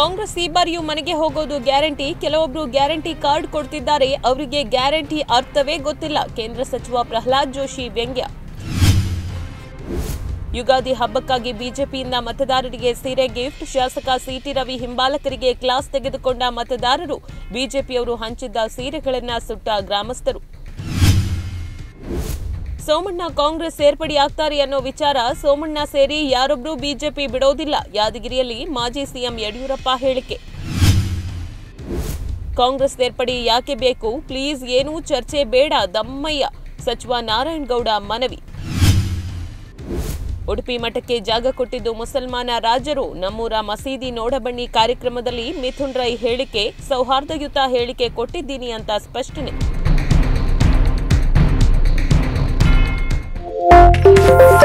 ಕಾಂಗ್ರೆಸ್ ಈ ಬಾರಿಯೂ ಮನೆಗೆ ಹೋಗೋದು ಗ್ಯಾರಂಟಿ ಕೆಲವೊಬ್ರು ಗ್ಯಾರಂಟಿ ಕಾರ್ಡ್ ಕೊಡ್ತಿದ್ದಾರೆ ಅವರಿಗೆ ಗ್ಯಾರಂಟಿ ಅರ್ಥವೇ ಗೊತ್ತಿಲ್ಲ ಕೇಂದ್ರ ಸಚಿವ ಪ್ರಹ್ಲಾದ್ ಜೋಶಿ ವ್ಯಂಗ್ಯ ಯುಗಾದಿ ಹಬ್ಬಕ್ಕಾಗಿ ಬಿಜೆಪಿಯಿಂದ ಮತದಾರರಿಗೆ ಸೀರೆ ಗಿಫ್ಟ್ ಶಾಸಕ ಸಿಟಿ ರವಿ ಹಿಂಬಾಲಕರಿಗೆ ಕ್ಲಾಸ್ ತೆಗೆದುಕೊಂಡ ಮತದಾರರು ಬಿಜೆಪಿಯವರು ಹಂಚಿದ್ದ ಸೀರೆಗಳನ್ನ ಸುಟ್ಟ ಗ್ರಾಮಸ್ಥರು ಸೋಮಣ್ಣ ಕಾಂಗ್ರೆಸ್ ಸೇರ್ಪಡೆಯಾಗ್ತಾರೆ ಅನ್ನೋ ವಿಚಾರ ಸೋಮಣ್ಣ ಸೇರಿ ಯಾರೊಬ್ರೂ ಬಿಜೆಪಿ ಬಿಡೋದಿಲ್ಲ ಯಾದಗಿರಿಯಲ್ಲಿ ಮಾಜಿ ಸಿಎಂ ಯಡಿಯೂರಪ್ಪ ಹೇಳಿಕೆ ಕಾಂಗ್ರೆಸ್ ಸೇರ್ಪಡೆ ಯಾಕೆ ಬೇಕು ಪ್ಲೀಸ್ ಏನೂ ಚರ್ಚೆ ಬೇಡ ದಮ್ಮಯ್ಯ ಸಚಿವ ನಾರಾಯಣಗೌಡ ಮನವಿ ಉಡುಪಿ ಮಠಕ್ಕೆ ಜಾಗ ಕೊಟ್ಟಿದ್ದು ಮುಸಲ್ಮಾನ ರಾಜರು ನಮ್ಮೂರ ಮಸೀದಿ ನೋಡಬನ್ನಿ ಕಾರ್ಯಕ್ರಮದಲ್ಲಿ ಮಿಥುನ್ ರೈ ಹೇಳಿಕೆ ಸೌಹಾರ್ದಯುತ ಹೇಳಿಕೆ ಕೊಟ್ಟಿದ್ದೀನಿ ಅಂತ ಸ್ಪಷ್ಟನೆ